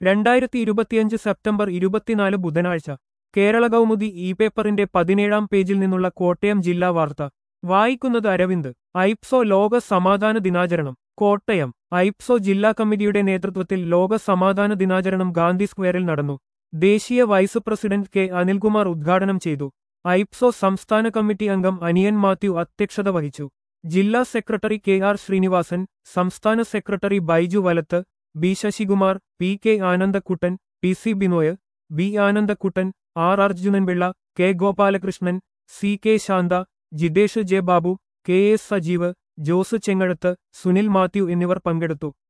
രണ്ടായിരത്തി ഇരുപത്തിയഞ്ച് സെപ്റ്റംബർ ഇരുപത്തിനാല് ബുധനാഴ്ച കേരള കൗമുദി ഇ പേപ്പറിന്റെ പതിനേഴാം പേജിൽ നിന്നുള്ള കോട്ടയം ജില്ലാ വാർത്ത വായിക്കുന്നത് അരവിന്ദ് ഐപ്സോ ലോക സമാധാന ദിനാചരണം കോട്ടയം ഐപ്സോ ജില്ലാ കമ്മിറ്റിയുടെ നേതൃത്വത്തിൽ ലോക സമാധാന ദിനാചരണം ഗാന്ധി സ്ക്വയറിൽ നടന്നു ദേശീയ വൈസ് പ്രസിഡന്റ് കെ അനിൽകുമാർ ഉദ്ഘാടനം ചെയ്തു ഐപ്സോ സംസ്ഥാന കമ്മിറ്റി അംഗം അനിയൻ മാത്യു അധ്യക്ഷത വഹിച്ചു ജില്ലാ സെക്രട്ടറി കെ ആർ ശ്രീനിവാസൻ സംസ്ഥാന secretary Baiju Valath B Sasikumar P K Anandakuttan P C Binoy B Anandakuttan R Arjunanpillai K Gopalakrishnan C K Shantha Jithesh J Babu K S Sajeev Jose Chengazhath Sunil Mathew എന്നിവർ പങ്കെടുത്തു